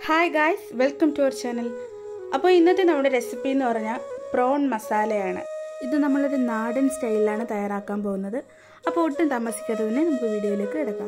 hi guys welcome to our channel അപ്പോൾ ഇന്നത്തെ നമ്മുടെ റെസിപ്പി എന്ന് പറഞ്ഞാൽ പ്രോൺ മസാലയാണ് ഇത് നമ്മളൊരു നാടൻ സ്റ്റൈലിലാണ് തയ്യാറാക്കാൻ പോകുന്നത് അപ്പോൾ ഒട്ടും താമസിക്കാതെ തന്നെ നമുക്ക് വീഡിയോയിലേക്ക് കിടക്കാം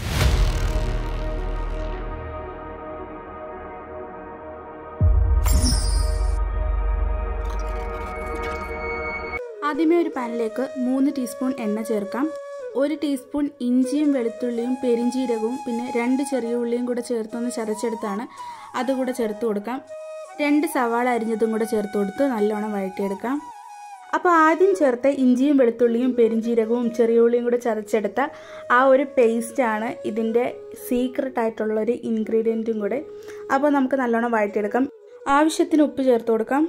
ആദ്യമേ ഒരു പാനിലേക്ക് മൂന്ന് ടീസ്പൂൺ എണ്ണ ചേർക്കാം ഒരു ടീസ്പൂൺ ഇഞ്ചിയും വെളുത്തുള്ളിയും പെരിഞ്ചീരകവും പിന്നെ രണ്ട് ചെറിയ ഉള്ളിയും കൂടെ ചേർത്തൊന്ന് ചതച്ചെടുത്താണ് അതുകൂടെ ചേർത്ത് കൊടുക്കാം രണ്ട് സവാള അരിഞ്ഞതും കൂടെ ചേർത്ത് കൊടുത്ത് നല്ലോണം വഴറ്റിയെടുക്കാം അപ്പോൾ ആദ്യം ചേർത്ത ഇഞ്ചിയും വെളുത്തുള്ളിയും പെരിഞ്ചീരകവും ചെറിയ ഉള്ളിയും കൂടെ ചതച്ചെടുത്ത ആ ഒരു പേസ്റ്റാണ് ഇതിൻ്റെ സീക്രട്ട് ആയിട്ടുള്ള ഒരു ഇൻഗ്രീഡിയൻറ്റും കൂടെ അപ്പോൾ നമുക്ക് നല്ലോണം വഴറ്റിയെടുക്കാം ആവശ്യത്തിന് ഉപ്പ് ചേർത്ത് കൊടുക്കാം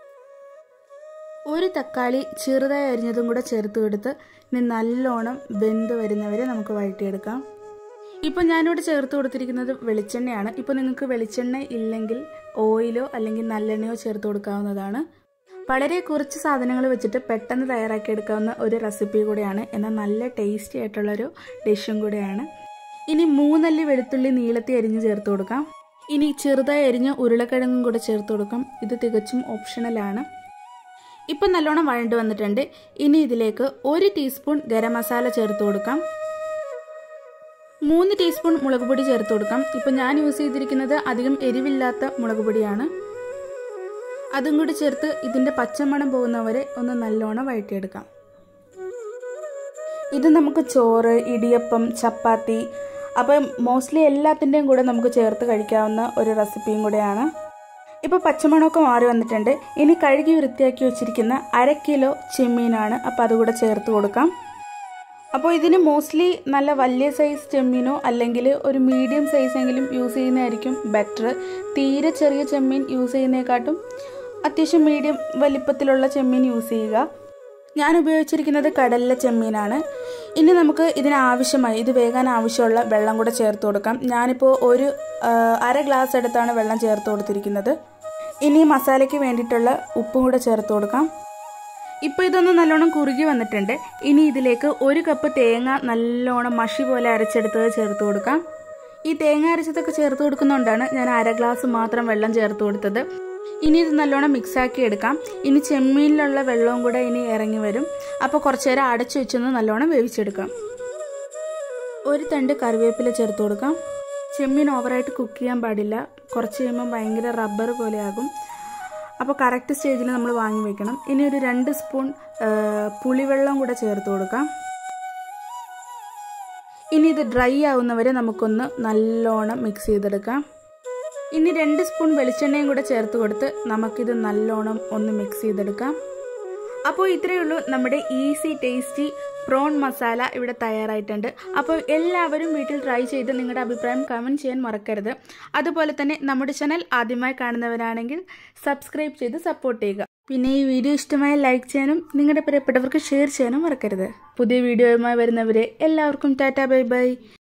ഒരു തക്കാളി ചെറുതായി അരിഞ്ഞതും കൂടെ ചേർത്ത് കൊടുത്ത് ഇനി നല്ലോണം വെന്ത് വരുന്നവരെ നമുക്ക് വഴറ്റിയെടുക്കാം ഇപ്പം ഞാനിവിടെ ചേർത്ത് കൊടുത്തിരിക്കുന്നത് വെളിച്ചെണ്ണയാണ് ഇപ്പോൾ നിങ്ങൾക്ക് വെളിച്ചെണ്ണ ഇല്ലെങ്കിൽ ഓയിലോ അല്ലെങ്കിൽ നല്ലെണ്ണയോ ചേർത്ത് കൊടുക്കാവുന്നതാണ് വളരെ കുറച്ച് സാധനങ്ങൾ വെച്ചിട്ട് പെട്ടെന്ന് തയ്യാറാക്കിയെടുക്കാവുന്ന ഒരു റെസിപ്പി കൂടെയാണ് എന്നാൽ നല്ല ടേസ്റ്റി ആയിട്ടുള്ളൊരു ഡിഷും കൂടെയാണ് ഇനി മൂന്നല്ലി വെളുത്തുള്ളി നീളത്തി അരിഞ്ഞ് ചേർത്ത് കൊടുക്കാം ഇനി ചെറുതായി അരിഞ്ഞ് ഉരുളക്കിഴങ്ങും കൂടെ ചേർത്ത് കൊടുക്കാം ഇത് തികച്ചും ഓപ്ഷണലാണ് ഇപ്പം നല്ലോണം വഴണ്ട് വന്നിട്ടുണ്ട് ഇനി ഇതിലേക്ക് ഒരു ടീസ്പൂൺ ഗരം മസാല ചേർത്ത് കൊടുക്കാം മൂന്ന് ടീസ്പൂൺ മുളക് പൊടി ചേർത്ത് കൊടുക്കാം ഇപ്പം ഞാൻ യൂസ് ചെയ്തിരിക്കുന്നത് അധികം എരിവില്ലാത്ത മുളക് പൊടിയാണ് അതും കൂടി ചേർത്ത് ഇതിൻ്റെ പച്ചമണം പോകുന്നവരെ ഒന്ന് നല്ലോണം വഴറ്റിയെടുക്കാം ഇത് നമുക്ക് ചോറ് ഇടിയപ്പം ചപ്പാത്തി അപ്പം മോസ്റ്റ്ലി എല്ലാത്തിൻ്റെയും കൂടെ നമുക്ക് ചേർത്ത് കഴിക്കാവുന്ന ഒരു റെസിപ്പിയും കൂടെയാണ് ഇപ്പോൾ പച്ചമണമൊക്കെ മാറി വന്നിട്ടുണ്ട് ഇനി കഴുകി വൃത്തിയാക്കി വെച്ചിരിക്കുന്ന അര കിലോ ചെമ്മീനാണ് അപ്പോൾ അതുകൂടെ ചേർത്ത് കൊടുക്കാം അപ്പോൾ ഇതിന് മോസ്റ്റ്ലി നല്ല വലിയ സൈസ് ചെമ്മീനോ അല്ലെങ്കിൽ ഒരു മീഡിയം സൈസ് എങ്കിലും യൂസ് ചെയ്യുന്നതായിരിക്കും ബെറ്റർ തീരെ ചെറിയ ചെമ്മീൻ യൂസ് ചെയ്യുന്നതിനെക്കാട്ടും അത്യാവശ്യം മീഡിയം വലിപ്പത്തിലുള്ള ചെമ്മീൻ യൂസ് ചെയ്യുക ഞാൻ ഉപയോഗിച്ചിരിക്കുന്നത് കടലിലെ ചെമ്മീനാണ് ഇനി നമുക്ക് ഇതിനാവശ്യമായി ഇത് വേകാൻ ആവശ്യമുള്ള വെള്ളം കൂടെ ചേർത്ത് കൊടുക്കാം ഞാനിപ്പോൾ ഒരു അര ഗ്ലാസ് എടുത്താണ് വെള്ളം ചേർത്ത് കൊടുത്തിരിക്കുന്നത് ഇനി മസാലയ്ക്ക് വേണ്ടിയിട്ടുള്ള ഉപ്പും കൂടെ ചേർത്ത് കൊടുക്കാം ഇപ്പോൾ ഇതൊന്ന് നല്ലോണം കുറുകി വന്നിട്ടുണ്ട് ഇനി ഇതിലേക്ക് ഒരു കപ്പ് തേങ്ങ നല്ലോണം മഷി പോലെ അരച്ചെടുത്തത് ചേർത്ത് കൊടുക്കാം ഈ തേങ്ങ അരച്ചതൊക്കെ ചേർത്ത് കൊടുക്കുന്നതുകൊണ്ടാണ് ഞാൻ അര ഗ്ലാസ് മാത്രം വെള്ളം ചേർത്ത് കൊടുത്തത് ഇനി ഇത് നല്ലോണം മിക്സാക്കി എടുക്കാം ഇനി ചെമ്മീനിലുള്ള വെള്ളവും കൂടെ ഇനി ഇറങ്ങി വരും അപ്പോൾ കുറച്ചു നേരം അടച്ചു വെച്ചൊന്ന് നല്ലോണം വേവിച്ചെടുക്കാം ഒരു തണ്ട് കറിവേപ്പില ചേർത്ത് കൊടുക്കാം ചെമ്മീൻ ഓവറായിട്ട് കുക്ക് ചെയ്യാൻ പാടില്ല കുറച്ച് കഴിയുമ്പോൾ ഭയങ്കര റബ്ബർ പോലെയാകും അപ്പോൾ കറക്റ്റ് സ്റ്റേജിൽ നമ്മൾ വാങ്ങി വെക്കണം ഇനി ഒരു രണ്ട് സ്പൂൺ പുളിവെള്ളം കൂടെ ചേർത്ത് കൊടുക്കാം ഇനി ഇത് ഡ്രൈ ആവുന്നവരെ നമുക്കൊന്ന് നല്ലോണം മിക്സ് ചെയ്തെടുക്കാം ഇനി രണ്ട് സ്പൂൺ വെളിച്ചെണ്ണയും കൂടെ ചേർത്ത് കൊടുത്ത് നമുക്കിത് നല്ലോണം ഒന്ന് മിക്സ് ചെയ്തെടുക്കാം അപ്പോൾ ഇത്രയേ ഉള്ളൂ നമ്മുടെ ഈസി ടേസ്റ്റി പ്രോൺ മസാല ഇവിടെ തയ്യാറായിട്ടുണ്ട് അപ്പോൾ എല്ലാവരും വീട്ടിൽ ട്രൈ ചെയ്ത് നിങ്ങളുടെ അഭിപ്രായം കമൻറ്റ് ചെയ്യാൻ മറക്കരുത് അതുപോലെ തന്നെ നമ്മുടെ ചാനൽ ആദ്യമായി കാണുന്നവരാണെങ്കിൽ സബ്സ്ക്രൈബ് ചെയ്ത് സപ്പോർട്ട് ചെയ്യുക പിന്നെ ഈ വീഡിയോ ഇഷ്ടമായ ലൈക്ക് ചെയ്യാനും നിങ്ങളുടെ പ്രിയപ്പെട്ടവർക്ക് ഷെയർ ചെയ്യാനും മറക്കരുത് പുതിയ വീഡിയോയുമായി വരുന്നവരെ എല്ലാവർക്കും ടാറ്റ ബൈ ബൈ